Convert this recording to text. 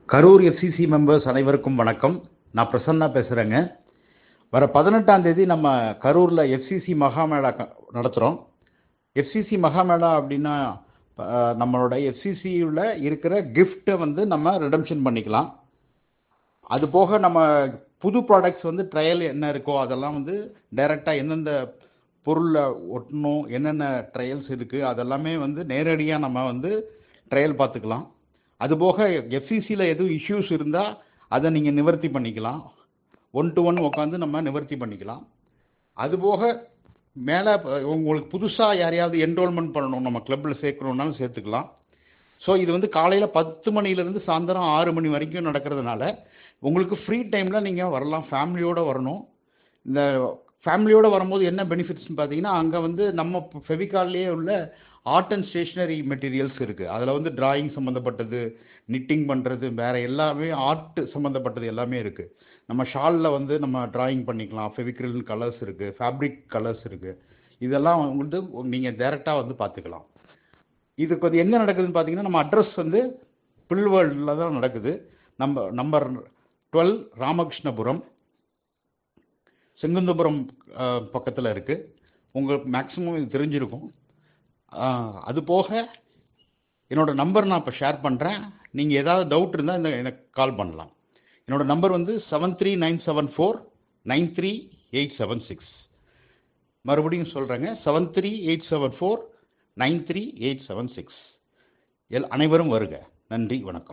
Karur FCC members அனைவருக்கும் வணக்கம் நான் பிரசன்னா பேசுகிறேங்க வர பதினெட்டாம் தேதி நம்ம கரூரில் எஃப்சிசி மகாமேளா க- நடத்துகிறோம் எஃப்சிசி மகாமேளா அப்படின்னா அஹ், நம்மளோட எஃப்சிசியில் இருக்கிற கிஃப்ட்டை வந்து நம்ம ரிடம்ஷன் பண்ணிக்கலாம் அது போக நம்ம புது ப்ராடக்ட்ஸ் வந்து ட்ரையல் என்ன இருக்கோ அதெல்லாம் வந்து டைரெக்டாக எந்தெந்த பொருளில் ஒட்டணும் என்னென்ன ட்ரையல்ஸ் இருக்குது அதெல்லாமே வந்து நேரடியாக நம்ம வந்து ட்ரையல் பார்த்துக்கலாம் அது போக எஃப்சிசியில் எதுவும் இஷ்யூஸ் இருந்தால் அதை நீங்கள் நிவர்த்தி பண்ணிக்கலாம் ஒன் டு ஒன் உட்காந்து நம்ம நிவர்த்தி பண்ணிக்கலாம் அது போக மேலே உங்களுக்கு புதுசாக யாரையாவது என்ரோல்மெண்ட் பண்ணணும் நம்ம கிளப்பில் சேர்க்கணுன்னாலும் சேர்த்துக்கலாம் ஸோ இது வந்து காலையில் பத்து மணிலேருந்து சாயந்தரம் ஆறு மணி வரைக்கும் நடக்கிறதுனால உங்களுக்கு ஃப்ரீ டைமில் நீங்கள் வரலாம் ஃபேமிலியோடு வரணும் இந்த ஃபேமிலியோடு வரும்போது என்ன பெனிஃபிட்ஸ்னு பார்த்தீங்கன்னா அங்கே வந்து நம்ம ஃபெவிகால்லேயே உள்ள ஆர்ட் அண்ட் ஸ்டேஷ்னரி மெட்டீரியல்ஸ் இருக்குது அதில் வந்து டிராயிங் சம்மந்தப்பட்டது நிட்டிங் பண்ணுறது வேறு எல்லாமே ஆர்ட் சம்மந்தப்பட்டது எல்லாமே இருக்குது நம்ம ஷாலில் வந்து நம்ம டிராயிங் பண்ணிக்கலாம் ஃபெவிக்ரில் கலர்ஸ் இருக்குது ஃபேப்ரிக் கலர்ஸ் இருக்குது இதெல்லாம் வந்து நீங்கள் டைரெக்டாக வந்து பார்த்துக்கலாம் இதுக்கு வந்து எங்கே நடக்குதுன்னு பார்த்தீங்கன்னா நம்ம அட்ரஸ் வந்து பில்வேர்ல்டில் தான் நடக்குது நம்ம நம்பர் டுவெல் ராமகிருஷ்ணபுரம் செங்குந்தபுரம் பக்கத்தில் இருக்குது உங்களுக்கு மேக்ஸிமம் இது தெரிஞ்சிருக்கும் அஹ், அது போக என்னோட நம்பர் நான் இப்போ ஷேர் பண்ணுறேன் நீங்கள் ஏதாவது டவுட் இருந்தால் இந்த எனக்கு கால் பண்ணலாம் என்னோட நம்பர் வந்து seven three nine seven four nine three eight seven six மறுபடியும் சொல்கிறேங்க seven three eight seven four nine three eight seven six எல் அனைவரும் வருக நன்றி வணக்கம்